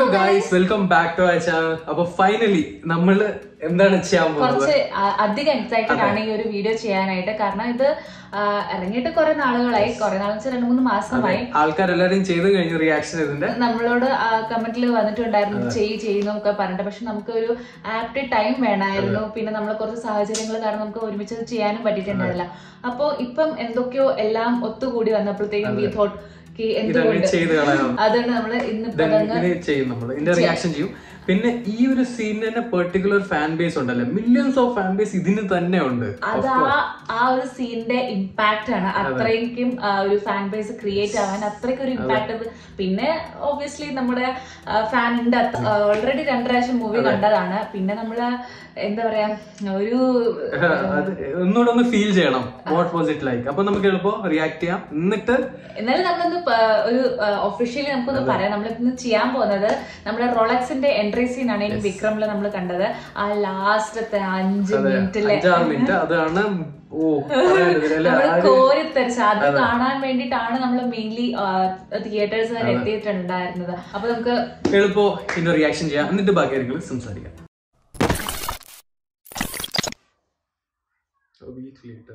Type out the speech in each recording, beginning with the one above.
Guys welcome back to our channel അപ്പൊ finally നമ്മള് എന്താണ് ചെയ്യാൻ പോകുന്നത് കുറച്ച് അ- അധികം എക്സൈറ്റഡ് ആണ് ഈ ഒരു വീഡിയോ ചെയ്യാനായിട്ട് കാരണം ഇത് ആ, ഇറങ്ങിയിട്ട് കുറെ നാളുകളായി കുറെ നാൾ വെച്ചാൽ രണ്ട് മൂന്ന് മാസമായി ആൾക്കാരെല്ലാരും ചെയ്ത് കഴിഞ്ഞു റിയാക്ഷൻ ഇതിന്റെ നമ്മളോട് കമന്റിൽ വന്നിട്ടുണ്ടായിരുന്നു ചെയ്യ് ചെയ്യുന്നു ഒക്കെ പറഞ്ഞിട്ട് പക്ഷെ നമുക്ക് ഒരു ആപ്റ്റ് ടൈം വേണമായിരുന്നു പിന്നെ നമ്മൾ കുറച്ച് സാഹചര്യങ്ങൾ കാരണം നമുക്ക് ഒരുമിച്ച് അത് ചെയ്യാനും പറ്റിയിട്ടുണ്ടായില്ല അപ്പോ ഇപ്പം എന്തൊക്കെയോ എല്ലാം ഒത്തുകൂടി വന്നപ്പോഴത്തേക്കും വി തോട്ട് ഇതങ്ങ് എന്തുകൊണ്ട് ചെയ്ത് കളയാം അതുകൊണ്ട് നമ്മള് ഇന്നിപ്പോ Then അതങ്ങ് ഇത് ചെയ്യും നമ്മൾ ഇതിന്റെ റിയാക്ഷൻ ചെയ്യും പിന്നെ ഈ ഒരു സീനിന് തന്നെ പെർട്ടിക്കുലർ ഫാൻ ബേസ് ഉണ്ടല്ലോ മില്യൺസ് ഓഫ് ഫാൻ ബേസ് ഇതിന് തന്നെ ഉണ്ട് അത് ആ ആ ഒരു സീനിന്റെ ഇമ്പാക്ട് ആണ് അത്രയ്ക്കും ആ, ഒരു ഫാൻ ബേസ് ക്രിയേറ്റ് ആവാൻ അത്രയ്ക്കും ഒരു ഇമ്പാക്ട് അത് പിന്നെ ഓബിയസ്ലി നമ്മുടെ ഫാൻ ഉണ്ട് ഓൾറെഡി രണ്ടു പ്രാവശ്യം മൂവി കണ്ടതാണ് പിന്നെ നമ്മള് എന്താ പറയാ ഒരു അത് ഒന്നുകൂടെ ഒന്ന് ഫീൽ ചെയ്യണം വാട്ട് വാസ് ഇറ്റ് ലൈക്ക് അപ്പൊ നമുക്ക് എളുപ്പം റിയാക്ട് ചെയ്യാം എന്നിട്ട് എന്നാലും നമ്മളൊന്ന് പ- ഒരു ഒഫീഷ്യലി നമുക്കൊന്ന് പറയാം നമ്മൾ ഇന്ന് ചെയ്യാൻ പോകുന്നത് നമ്മുടെ റോളക്സിന്റെ എൻട്രി സീൻ ആണ് ഈ വിക്രമില് നമ്മൾ കണ്ടത് ആ ലാസ്റ്റത്തെ അഞ്ച് മിനിറ്റിലെ അഞ്ചാറ് മിനിറ്റ് അതാണ് ഓ പറയാനില്ല അല്ലേ? നമ്മൾ ആ ഒരു- കോരിത്തരിച്ച അത് കാണാൻ വേണ്ടിയിട്ടാണ് നമ്മൾ മെയിൻലി തിയേറ്റേഴ്സ് വരെ എത്തിയിട്ടുണ്ടായിരുന്നത് അപ്പൊ നമുക്ക് എളുപ്പോ ഇതിന്റെ റിയാക്ഷൻ ചെയ്യാം എന്നിട്ട് ബാക്കി കാര്യങ്ങൾ സംസാരിക്കാം A week later.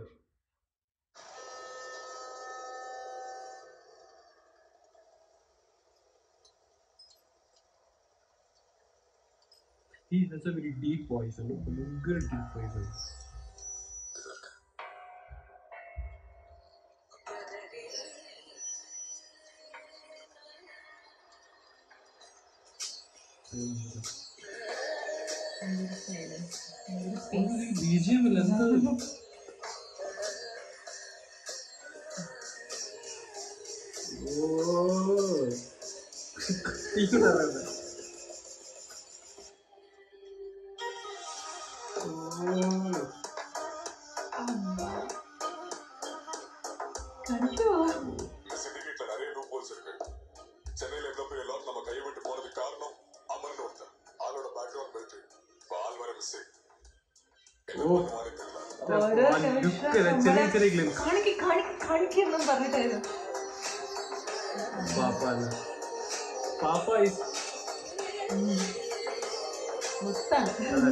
He has a very deep voice, a good deep voice. BGM ഇല്ല, എന്താ? ഓ. ഇവിടെ വേണ്ട. ഓ. இந்த சிண்டிகேட்ல நிறைய லூப் ஹோல்ஸ் இருக்கு சென்னையில இவ்வளவு பெரிய லாட் நம்ம கையை விட்டு போனதுக்கு காரணம் அமர்னு ஒருத்தன் ஆளோட பேக்ரவுண்ட் பெல்ட் இப்ப ஆள் வர மிஸ்டேக் என்ன பண்ணுவான்னு தெரியல ഓരോ ആ look ഇതാ, ചെറിയ ചെറിയ glimpse. കാണിക്ക് കാണിക്ക് കാണിക്കെന്നും പറഞ്ഞിട്ടായിരുന്നു പാപ്പ അല്ല. പാപ്പ is മൊത്താണ്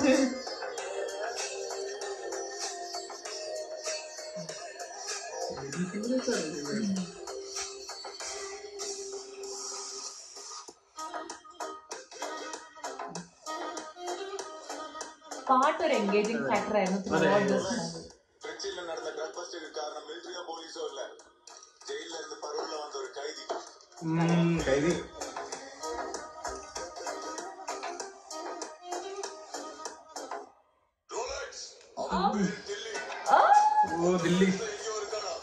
പാട്ടൊരു എൻഗേജിങ് ഫാക്ടർ ആയിരുന്നു throughout this movie. திருச்சியில நடந்த ட்ரக் பஸ்டுக்கு காரணம் மிலிட்டரியோ போலீஸோ இல்ல ஜெயில இருந்து பரோல்ல வந்த ஒரு கைதி ഉം, കൈതി. ரோலக்ஸ் அவன் பேர் டெல்லி ഓ ദില്ലി எங்கேயோ இருக்கானா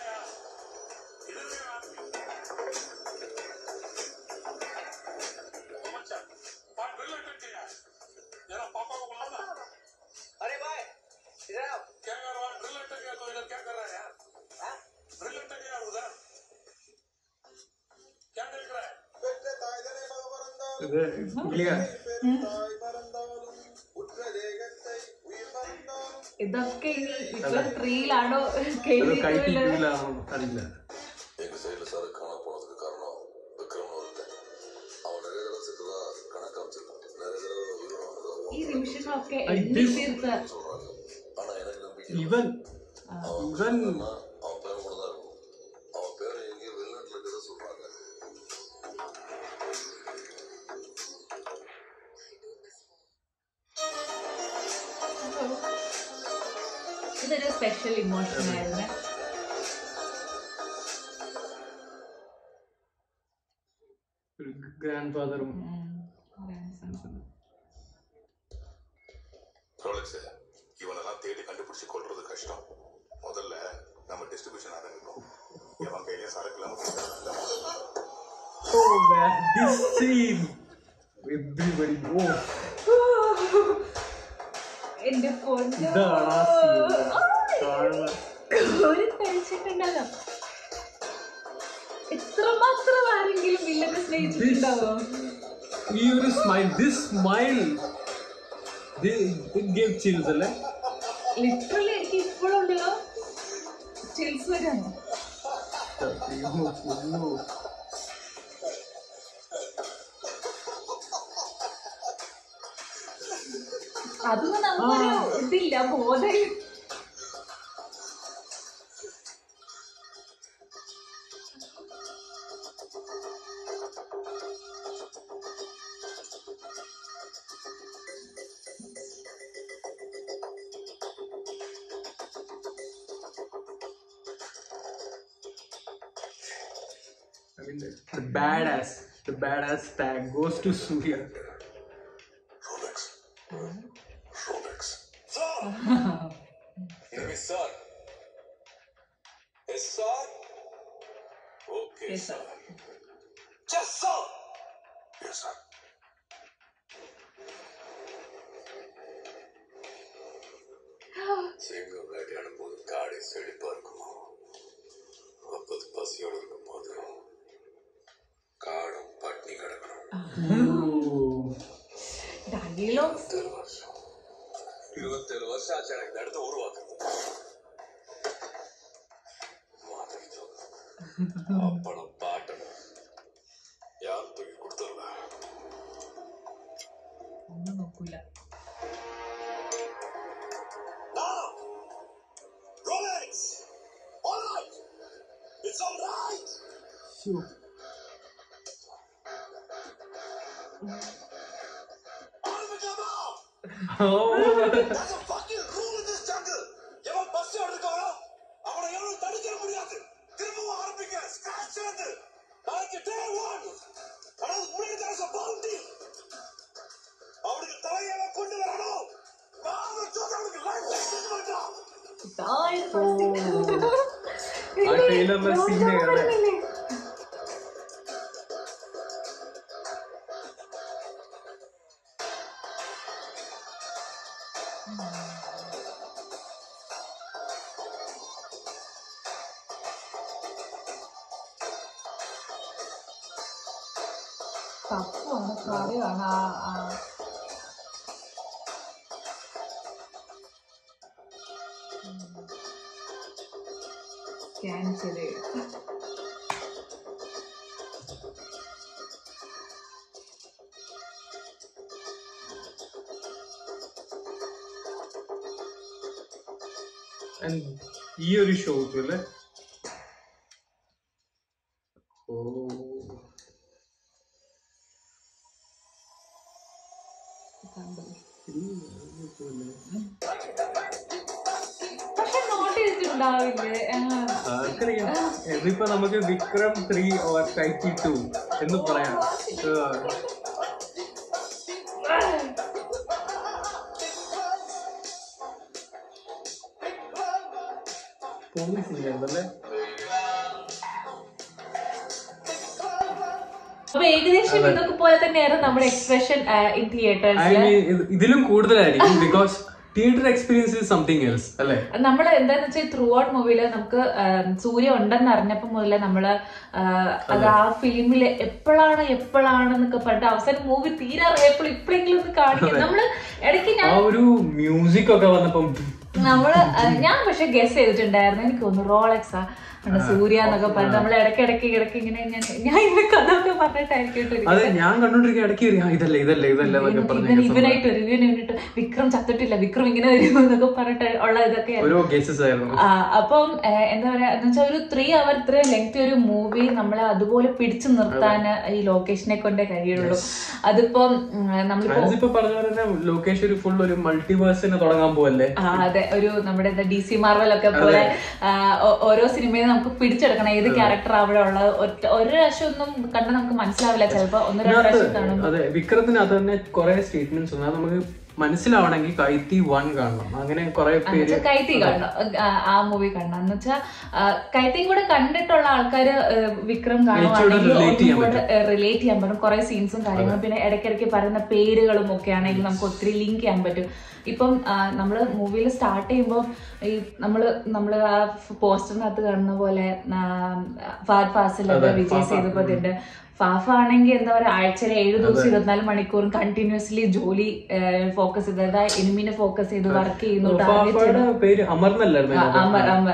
अरे भाई इधर आओ क्या कर रहा है ड्रिल अटक गया तो इधर क्या कर रहा है यार ड्रिल अटक गया उधर क्या देख रहा है ഇത് ഇല്ല. ഇതൊക്കെ ഇനി വിക്രം ത്രീയിലാണോ അത് കേൾവി കൈപ്പിക്കൂലാണോ അറിയില്ല எங்க சைடுல சரக்கு காண போனதுக்கு காரணம் விக்ரம் ஒருத்தன் அவன் நிறைய தடவை செத்துதா கணக்கு அமைச்சிருக்கான் நிறைய தடவை உயிரோட வந்ததா ഈ നിമിഷങ്ങളൊക്കെ I എണ്ണി this- തീർത്ത് சொல்றாங்க ஆனா எனக்கு நம்பிக்கை ഇവൻ ഇവൻ இல்ல. அவன் பேர் கூட தான் இருக்கும் அவன் பேரை எங்கேயோ வெளிநாட்டுல இருக்கிறத சொல்றாங்க ഇതൊരു സ്പെഷ്യൽ ഇമോഷൻ ആയിരുന്നു ഗ്രാൻഡ് ഫാദറും ரோலக்ஸ் இவனெல்லாம் தேடி கண்டுபிடிச்சு கொள்றது கஷ்டம் முதல்ல நம்ம டிஸ்ட்ரிபியூஷன் ஆரம்பிக்கும் இவன் கையிலே சரக்கு இல்லாம கொடுத்தா Oh man, this scene. Everybody, oh, എന്റെ പൊന്നോ. ഇതാണ് ആ scene. കാണുന്ന ഒരു ടെൻഷൻ ഉണ്ടാകാം എത്രമാത്രം ആരെങ്കിലും വില്ലനെ സ്നേഹിച്ചിട്ടുണ്ടാവോ ഈ ഒരു smile this smile gave chills അല്ലേ ലിറ്ററലി എനിക്ക് ഇപ്പോഴും ഉണ്ടല്ലോ ചിൽസ് വരാണ് അയ്യോ, പൊന്നോ. അതൊന്നും നമുക്കൊരു ഇതില്ല ബോധം I mean, the, the badass, the badass tag goes to Surya. Rolex. Rolex. Sir! Name is Sir. Yes, sir? Okay, Yes, sir. sir. Just sir! Yes, sir. சிங்கம் வேட்டையாடும் போது காடை செழிப்பா இருக்குமா அப்போது பசியோடு இருக்கும் போது காடும் பட்னி கிடக்கணும் ഡയലോഗ്സ് இருபத்தேழு வருஷம் இருபத்தேழு வருஷம் ஆச்சு எனக்கு இந்த இடத்த உருவாக்குறது மாதிரி அப்பளம் பாட்டணும் யார் தூக்கி கொடுத்துருவா ഒന്നും നോക്കൂല Now! Rolex! All right! It's all right! ஆரம்பிக்கலாமா? There's a fucking rule in this jungle. எவன் bus எடுக்கானோ, அவனை எவனும் தடுக்க முடியாது. திரும்பவும் ஆரம்பிக்க. Scratch இருந்து. நாளைக்கு day one. ஆனா அதுக்கு முன்னாடி there's a bounty. அவனுக்கு தலையெல்லாம் கொண்டு வரணும். நான் அவனை தூக்கி அவனுக்கு life sentence பண்றான். ആ ട്രെയിലറിലെ സീനെ അതെ തപ്പുമാണ് കറിയാണ് ആ ആ സ്കാൻ ചെയ്ത് And ഈ ഒരു ഷോട്ട് അല്ലേ ഓ പക്ഷെ നോട്ട് ചെയ്തിട്ടുണ്ടാവില്ലേ ആ. ആർക്കറിയാം ഇതിപ്പോ നമുക്ക് Vikram three or Kaithi two എന്ന് പറയാം പോലീസ് അല്ലേ അപ്പൊ ഏകദേശം ഇതൊക്കെ പോലെ തന്നെയായിരുന്നു നമ്മുടെ എക്സ്പ്രഷൻ ഇൻ ഐ തിയേറ്റേഴ്സിൽ മീൻ ഇതിലും കൂടുതലായിരിക്കും because theatre experience is something else അല്ലേ നമ്മൾ എന്താന്ന് വെച്ചാൽ ത്രൂ ഔട്ട് മൂവിയില് നമുക്ക് ആം, സൂര്യ ഉണ്ടെന്ന് അറിഞ്ഞപ്പോ മുതലേ നമ്മള് ആ, അത് ആ ഫിലിമില് എപ്പോഴാണ് എപ്പോഴാണ് എന്നൊക്കെ പറഞ്ഞിട്ട് അവസാനം മൂവി തീരാറായപ്പോൾ ഇപ്പോഴെങ്കിലും ഒന്ന് കാണിക്കും നമ്മള് ഇടയ്ക്ക് ആ ഞാൻ ഒരു മ്യൂസിക് ഒക്കെ വന്നപ്പം നമ്മള് ആ, ഞാൻ പക്ഷെ ഗസ് ചെയ്തിട്ടുണ്ടായിരുന്നു എനിക്ക് തോന്നുന്നു റോളക്സ് ആണ് സൂര്യ എന്നൊക്കെ പറഞ്ഞ് നമ്മൾ ഇടയ്ക്ക് ഇടയ്ക്ക് ഇടയ്ക്ക് ഇങ്ങനെ ഞാൻ ഞാൻ ഇങ്ങനെ കഥയൊക്കെ പറഞ്ഞിട്ടായിരിക്കും കേട്ടോ അതെ ഞാൻ കണ്ടോണ്ടിരിക്കുക ഇടയ്ക്ക് കയറി, ആ, ഇതല്ലേ ഇതല്ലേ ഇതല്ലേ എന്നൊക്കെ ഇവൻ പറഞ്ഞു ഇവനായിട്ട് റിവ്യൂവിന് വേണ്ടിട്ട് വിക്രം ചത്തിട്ടില്ല വിക്രം ഇങ്ങനെ വരും എന്നൊക്കെ പറഞ്ഞിട്ട് ഉള്ള ഇതൊക്കെ ഓരോ ഗേസസ് ആയിരുന്നു ആ, അപ്പം ഏഹ്, എന്താ പറയാ എന്ന് വെച്ചാൽ ഒരു ത്രീ അവർ ഇത്രയും ലെങ്തി ഒരു മൂവി നമ്മളെ അതുപോലെ പിടിച്ചു നിർത്താൻ ഈ ലൊക്കേഷനെ കൊണ്ടേ കഴിയുള്ളൂ അതിപ്പം ഉം, നമ്മളിപ്പോ ഇപ്പൊ പറഞ്ഞ പോലെ തന്നെ ലോകേഷ് ഒരു ഫുൾ ഒരു മൾട്ടിവേഴ്സിനെ തുടങ്ങാൻ പോവല്ലേ ആ, അതെ ഒരു നമ്മുടെ ഡി സി മാർവൽ ഒക്കെ പോലെ ആ, ഓ- ഓരോ സിനിമയും നമുക്ക് പിടിച്ചെടുക്കണം ഏത് ക്യാരക്ടർ അവിടെ ഉള്ളത് ഒറ്റ- ഒരു പ്രാവശ്യം ഒന്നും കണ്ടാൽ നമുക്ക് മനസ്സിലാവില്ല ചിലപ്പോ ഒന്ന് രണ്ട് പ്രാവശ്യം കാണും അതെ വിക്രത്തിന് അത് തന്നെ കുറെ സ്റ്റേറ്റ്മെന്റ്സ് ഉണ്ട് അത് നമുക്ക് മനസ്സിലാവണമെങ്കിൽ കൈത്തി വൺ കാണണം അങ്ങനെ കുറെ പേര് എന്നുവെച്ചാൽ കൈത്തി കാണണം ആ, ആ മൂവി കാണണം എന്ന് വെച്ചാൽ കൈത്തിയും കൂടെ കണ്ടിട്ടുള്ള ആൾക്കാർ വിക്രം കാണുവാണെങ്കിൽ relate ചെയ്യാൻ ഒന്നും കൂടെ റിലേറ്റ് ചെയ്യാൻ പറ്റും കുറെ സീൻസും കാര്യങ്ങളും പിന്നെ ഇടയ്ക്കിടയ്ക്ക് പറയുന്ന പേരുകളും ഒക്കെ ആണെങ്കിൽ നമുക്ക് ഒത്തിരി ലിങ്ക് ചെയ്യാൻ പറ്റും ഇപ്പം ആ, നമ്മള് മൂവിയിൽ സ്റ്റാർട്ട് ചെയ്യുമ്പോൾ ഈ നമ്മള് നമ്മള് ആ പോസ്റ്ററിനകത്ത് കാണുന്ന പോലെ ആ, ഫഹദ് ഫാസിലൊക്കെ വിജയ് സേതുപതിന്റെ ഫാഫ ആണെങ്കിൽ എന്താ പറയാ ആഴ്ചയിൽ ഏഴ് ദിവസം ഇരുപത്തിനാല് മണിക്കൂറും കണ്ടിന്യൂസ്ലി ജോലി ഫോക്കസ് ചെയ്ത് അതായത് എനിമിനെ ഫോക്കസ് ചെയ്ത് വർക്ക് ചെയ്യുന്നു ടാർഗറ്റ് ഫാഫയുടെ പേര് അമർന്നല്ലായിരുന്നു ആ, അമർ അമർ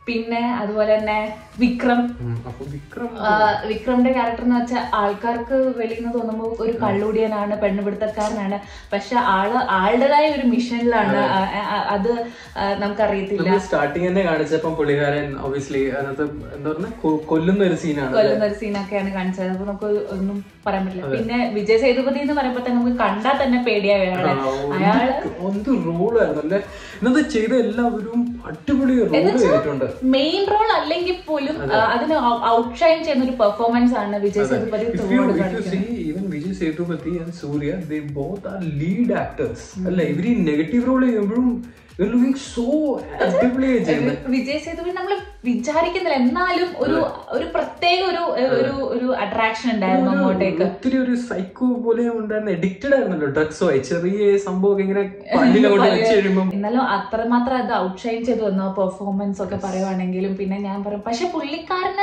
പിന്നെ അതുപോലെ തന്നെ വിക്രം ഉം, അപ്പൊ വിക്രം ആ, വിക്രമിന്റെ ക്യാരക്ടർ എന്ന് വെച്ചാൽ ആൾക്കാർക്ക് വെളിയിൽ നിന്ന് തോന്നുമ്പോൾ ഒരു കള്ളുടിയനാണ് പെണ്ണുപിടുത്തക്കാരനാണ് പക്ഷെ ആള് ആളുടേതായ ഒരു മിഷനിലാണ് ആ, ആ, അത് ആ, നമുക്കറിയത്തില്ല നമ്മൾ സ്റ്റാർട്ടിങ് തന്നെ കാണിച്ചപ്പം പുള്ളിക്കാരൻ ഒബിയസ്ലി അതിനകത്ത് എന്താ പറഞ്ഞ കൊല്ലുന്ന ഒരു സീനാണ് കൊല്ലുന്ന ഒരു സീനൊക്കെയാണ് കാണിച്ചത് അപ്പൊ നമുക്ക് ഒന്നും പറയാൻ പറ്റില്ല പിന്നെ വിജയ് സേതുപതി എന്ന് പറയുമ്പോ തന്നെ നമുക്ക് കണ്ടാൽ തന്നെ പേടിയാവുകയാണ് അയാള് എന്ത് റോളായിരുന്നു അല്ലെ ഇന്നത്തെ ചെയ്ത എല്ലാവരും അടിപൊളി റോൾ ചെയ്തിട്ടുണ്ട് മെയിൻ റോൾ അല്ലെങ്കിൽ പോലും ആ, അതിന് ഔട്ട്ഷൈൻ ചെയ്യുന്ന ഒരു പെർഫോമൻസ് ആണ് Vijay Sethupathi If throughout you, if you കാണിക്കുന്നത്. see, even Vijay Sethupathi and Surya, they both are lead actors. അല്ല ഇവര് നെഗറ്റീവ് റോൾ ചെയ്യുമ്പോഴും ലുക്കിംഗ് സോ അടിപൊളി ചെയ്യുന്നത് വിജയ് സേതുപതി നമ്മൾ വിചാരിക്കുന്നില്ല എന്നാലും ഒരു ഒരു പ്രത്യേക ഒരു ഒരു ഒരു അട്രാക്ഷൻ ഉണ്ടായിരുന്നു അങ്ങോട്ടേക്ക് ഒത്തിരി ഒരു സൈക്കോ പോലെ ഉണ്ടായിരുന്ന എഡിക്റ്റഡ് ആയിരുന്നല്ലോ ഡ്രഗ്സുമായി ചെറിയ സംഭവം ഇങ്ങനെ പല്ലിലങ്ങോട്ട് വെച്ച് കഴിയുമ്പോൾ എന്നാലും അത്രമാത്രം അത് ഔട്ട്ഷൈൻ ചെയ്തു വന്ന പെർഫോമൻസ് ഒക്കെ പറയുവാണെങ്കിലും പിന്നെ ഞാൻ പറയും പക്ഷെ പുള്ളിക്കാരന്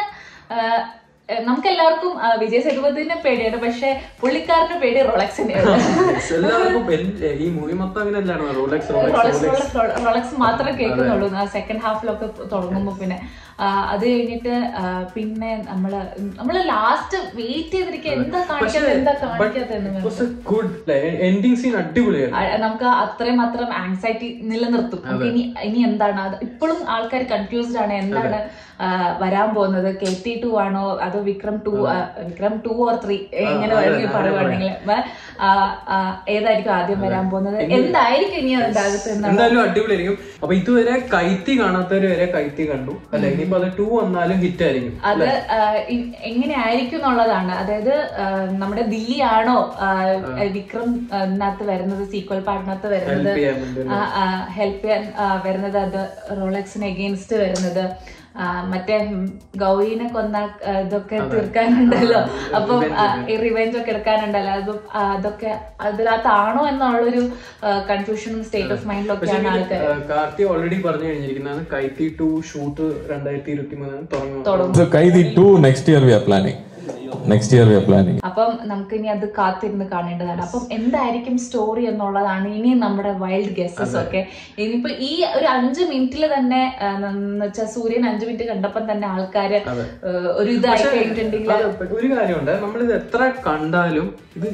നമുക്ക് എല്ലാവർക്കും വിജയ് സേതുപതിനെ പേടിയാണ് പക്ഷെ പുള്ളിക്കാരന് പേടി റോളക്സിനെയാണ് എല്ലാവർക്കും എല്ല- ഈ മൂവി മൊത്തം അങ്ങനെ അല്ലാണോ Rolex Rolex Rolex Rolex Rolex മാത്രമേ കേൾക്കുന്നുള്ളൂ സെക്കൻഡ് ഹാഫിലൊക്കെ തുടങ്ങുമ്പോ പിന്നെ ആ, അത് കഴിഞ്ഞിട്ട് ആ, പിന്നെ നമ്മള് നമ്മള് ലാസ്റ്റ് വെയിറ്റ് ചെയ്തിരിക്കുക എന്താ കാണിക്കാത്ത എന്താ കാണിക്കാത്തെന്ന് ഗുഡ് എൻഡിങ് സീൻ അടിപൊളിയായിരുന്നു ആ, നമുക്ക് അത്രയും മാത്രം ആങ്സൈറ്റി നിലനിർത്തും നമുക്ക് ഇനി ഇനി എന്താണ് അത് ഇപ്പോഴും ആൾക്കാർ കൺഫ്യൂസ്ഡ് ആണ് എന്താണ് ആ, വരാൻ പോകുന്നത് കെ ടി ടു ആണോ അതോ Vikram two Vikram two or three എങ്ങനെ വേണമെങ്കിൽ പറയുവാണെങ്കിൽ ആ, ആ, ഏതായിരിക്കും ആദ്യം വരാൻ പോകുന്നത് എന്തായിരിക്കും ഇനി അതിന്റെ അകത്ത് എന്നാണ് എന്തായാലും അടിപൊളിയായിരിക്കും അപ്പൊ ഇതുവരെ കൈത്തി കാണാത്തവര് വരെ കൈത്തി കണ്ടു അല്ല ഇനിയിപ്പോ അത് ടു വന്നാലും ഹിറ്റ് ആയിരിക്കും അത് ആ, ഇ- എങ്ങനെയായിരിക്കും എന്നുള്ളതാണ് അതായത് ആ, നമ്മുടെ ദില്ലി ആണോ ആ, വിക്രം ആ, ഇതിനകത്ത് വരുന്നത് സീക്വൽ പാർട്ടിനകത്ത് വരുന്നത് ഹെൽപ്പ് ചെയ്യാൻ വേണ്ടി ഹെൽപ്പ് ചെയ്യാൻ ആ, വരുന്നത് അത് റോളക്സിന് എഗെയിൻസ്റ്റ് വരുന്നത് ആ, മറ്റേ ഉം, ഗൗരീനെ കൊന്ന ആ, ഇതൊക്കെ തീർക്കാനുണ്ടല്ലോ അപ്പം ഈ റിവെഞ്ച് ഒക്കെ എടുക്കാനുണ്ടല്ലോ അതും ആ, അതൊക്കെ അതിനകത്താണോ എന്നുള്ളൊരു കൺഫ്യൂഷനും സ്റ്റേറ്റ് ഓഫ് മൈൻഡിലൊക്കെയാണ് ആൾക്കാർ കാർത്തി ഓൾറെഡി പറഞ്ഞു കഴിഞ്ഞിരിക്കുന്നതാണ് കൈത്തി ടു ഷൂട്ട് രണ്ടായിരത്തി ഇരുപത്തി മൂന്നാണ് തുടങ്ങുന്നത് തുടങ്ങും So Kaidi 2 next year we are planning. Next year we are planning. അപ്പം നമുക്ക് ഇനി അത് കാത്തിരുന്ന് കാണേണ്ടതാണ് അപ്പം എന്തായിരിക്കും സ്റ്റോറി എന്നുള്ളതാണ് ഇനി നമ്മുടെ വൈൽഡ് ഗസസ് ഒക്കെ ഇനിയിപ്പോ ഈ ഒരു അഞ്ച് മിനിറ്റിൽ തന്നെ ആ, എന്ന് വെച്ചാൽ സൂര്യൻ അഞ്ച് മിനിറ്റ് കണ്ടപ്പം തന്നെ ആൾക്കാര് ആ, ഒരു ഇതായി കഴിഞ്ഞിട്ടുണ്ടെങ്കിൽ അത് ഒരു കാര്യമുണ്ട് നമ്മളിത് എത്ര കണ്ടാലും ഇത്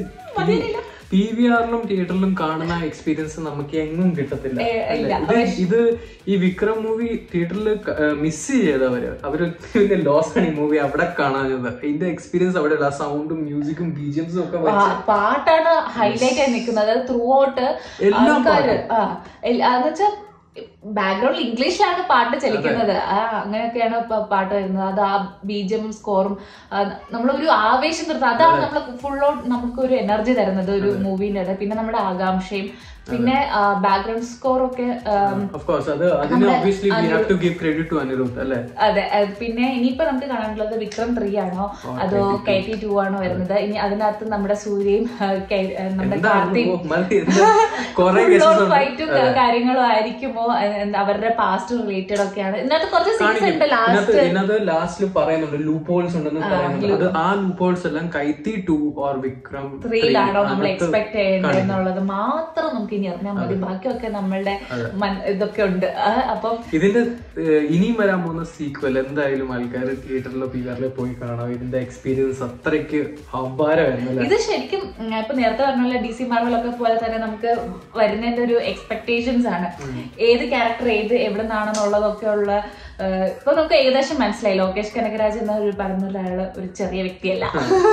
പി വി ആറിലും തിയേറ്ററിലും കാണുന്ന എക്സ്പീരിയൻസ് നമുക്ക് എങ്ങും കിട്ടത്തില്ല ഏ, ഇല്ല. അല്ലേ? ഇത് ഇത് ഈ വിക്രം മൂവി തിയേറ്ററിൽ മിസ് ചെയ്തവര് അവര് പിന്നെ ലോസ് ആണ് ഈ മൂവി അവിടെ കാണാഞ്ഞത് ഇതിന്റെ എക്സ്പീരിയൻസ് അവിടെ ആ സൗണ്ടും മ്യൂസിക്കും ബീജിയംസും ഒക്കെ വെച്ച് പാ- പാട്ടാണ് ഹൈലൈറ്റ് ആയി നിൽക്കുന്നത് ത്രൂ ഔട്ട് എല്ലാ ആൾക്കാര് ആ എന്ന് വെച്ചാൽ ബാക്ക്ഗ്രൗണ്ടിൽ ഇംഗ്ലീഷിലാണ് പാട്ട് ചലിക്കുന്നത് ആ അങ്ങനെയൊക്കെയാണ് ഇപ്പൊ പാട്ട് വരുന്നത് അത് ആ ബീജം സ്കോറും നമ്മളൊരു ആവേശം നിർത്തുന്നത് അതാണ് നമ്മൾ ഫുൾ ഔട്ട് നമുക്ക് ഒരു എനർജി തരുന്നത് ഒരു മൂവിന്റെ ഇടയിൽ പിന്നെ നമ്മുടെ ആകാംക്ഷയും പിന്നെ ബാക്ക്ഗ്രൗണ്ട് സ്കോർ ഒക്കെ ആം, ഓഫ് കോഴ്സ് അത് അതിന് obviously we have to give credit to Anirudh അല്ലേ അതെ അത് പിന്നെ ഇനിയിപ്പോ നമുക്ക് കാണാനുള്ളത് വിക്രം ത്രീ ആണോ അതോ കെ ടി ടു ആണോ വരുന്നത് ഇനി അതിനകത്ത് നമ്മുടെ സൂര്യയും ആ, കെ- ആ, നമ്മുടെ എന്താണ് കാർത്തിക് ഓ, മതി, എന്താ? കുറേ കേസസ് ഉണ്ട് ഫൈറ്റും കാര്യങ്ങളും ആയിരിക്കുമോ എന്താ അവരുടെ പാസ്റ്റ് റിലേറ്റഡ് ഒക്കെയാണ് ഇതിനകത്ത് കുറച്ച് സീൻസ് കാണിക്കും. ഉണ്ട് ഇതിനകത്ത് ലാസ്റ്റ് ഇതിനകത്ത് ലാസ്റ്റിൽ പറയുന്നുണ്ട് ലൂപ്പ് ഹോൾസ് ഉണ്ടെന്ന് പറയുന്നുണ്ട് അത് ആ ലൂപ്പ് ഹോൾസ് എല്ലാം കൈത്തി ടു ഓർ വിക്രം ത്രീയിലാണോ നമ്മൾ അതിനകത്ത് എക്സ്പെക്ട് ചെയ്യേണ്ടത് എന്നുള്ളത് മാത്രം നമുക്ക് ഇനി അറിഞ്ഞാൽ മതി ബാക്കിയൊക്കെ നമ്മളുടെ മൻ- ഇതൊക്കെ ഉണ്ട് ആ, അപ്പം ഇതിന്റെ ഏഹ്, ഇനിയും വരാൻ പോകുന്ന സീക്വൽ എന്തായാലും ആൾക്കാർ തിയേറ്ററിലോ പി ആറിലോ പോയി കാണാം ഇതിന്റെ എക്സ്പീരിയൻസ് അത്രയ്ക്ക് അപാരമായിരുന്നല്ലേ ഇത് ശരിക്കും ഉം, ഇപ്പൊ നേരത്തെ പറഞ്ഞ ഡി സി മാർവലൊക്കെ പോലെ തന്നെ നമുക്ക് വരുന്നതിന്റെ ഒരു എക്സ്പെക്ടേഷൻസ് ആണ് ഏത് ക്യാരക്ടർ ഏത് എവിടെ നിന്നാണെന്നുള്ളതൊക്കെ ഉള്ള ഏഹ്, ഇപ്പൊ നമുക്ക് ഏകദേശം മനസ്സിലായി ലോകേഷ് കനകരാജ് എന്ന ഒരു പറഞ്ഞ ഒരാള് ഒരു ചെറിയ വ്യക്തിയല്ല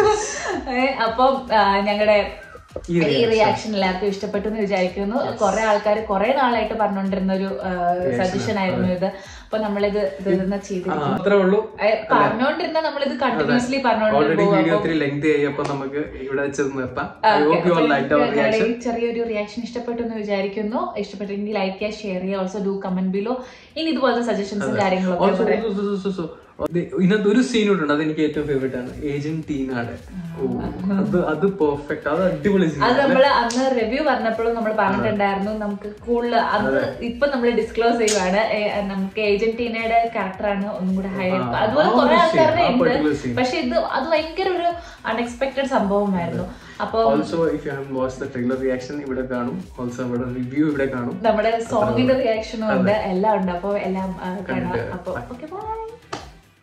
ഏഹ്, അപ്പം ഞങ്ങളുടെ ഈ ഈ റിയാക്ഷൻ എല്ലാവർക്കും ഇഷ്ടപ്പെട്ടു എന്ന് വിചാരിക്കുന്നു കുറെ ആൾക്കാർ കുറെ നാളായിട്ട് പറഞ്ഞുകൊണ്ടിരുന്ന ഒരു സജഷൻ ആയിരുന്നു ഇത് അപ്പൊ നമ്മളിത് ഇത് ആ, ചെയ്തിരിക്കുന്നു അത്രേ ഉള്ളൂ ഏഹ്, പറഞ്ഞുകൊണ്ടിരുന്ന നമ്മളിത് കണ്ടിന്യൂസ്ലി ഓൾറെഡി പറഞ്ഞുകൊണ്ടിരുന്നു വീഡിയോ ഒത്തിരി ലെങ്ത് ആയപ്പോ നമുക്ക് ഇവിടെ വെച്ച് നിർത്താം ഐ ഹോപ്പ് യു അപ്പോൾ ലൈക്ക് അവർ ഞങ്ങളുടെ റിയാക്ഷൻ ഈ ചെറിയൊരു റിയാക്ഷൻ ഇഷ്ടപ്പെട്ടു എന്ന് വിചാരിക്കുന്നു ഇഷ്ടപ്പെട്ടെങ്കിൽ ലൈക്ക് ചെയ്യുക ഷെയർ ചെയ്യുക ഓൾസോ ഡു കമന്റ് ബിലോ ഇനി ഇതുപോലത്തെ സജഷൻസും കാര്യങ്ങളൊക്കെ ഓൾസോ പറയാം അത് ഇതിനകത്ത് ഒരു സീൻ ഉണ്ട് അത് എനിക്ക് ഏറ്റവും ഫേവറേറ്റ് ആണ് ഏജന്റ് ടീനാടെ ഓ അത് അത് പെർഫെക്റ്റ് അത് അടിപൊളി അത് സീൻ നമ്മൾ അന്ന് റിവ്യൂ പറഞ്ഞപ്പോഴും നമ്മൾ പറഞ്ഞിട്ടുണ്ടായിരുന്നു നമുക്ക് കൂടുതൽ അന്ന് ഇപ്പൊ നമ്മൾ ഡിസ്ക്ലോസ് ചെയ്യുവാണ് ഏ, നമുക്ക് ഏജന്റീനയുടെ ക്യാരക്ടറാണ് ഒന്നും കൂടെ ഹൈലൈറ്റ് ആ, അതുപോലെ ആ ഒരു കുറെ scene, ആൾക്കാരുടെ ആ ഉണ്ട് particular scene. പക്ഷെ ഇത് അത് ഭയങ്കര ഒരു അൺഎക്സ്പെക്ടഡ് സംഭവമായിരുന്നു അപ്പൊ also if you have watch the trailer reaction ഇവിടെ കാണും ഓൾസോ ഇവിടെ റിവ്യൂ ഇവിടെ കാണും നമ്മുടെ സോങ്ങിന്റെ റിയാക്ഷനും ഉണ്ട് എല്ലാം ഉണ്ട് അപ്പൊ എല്ലാം ആ, കാണാം കണ്ടിട്ട് അപ്പൊ ഓക്കെ ബൈ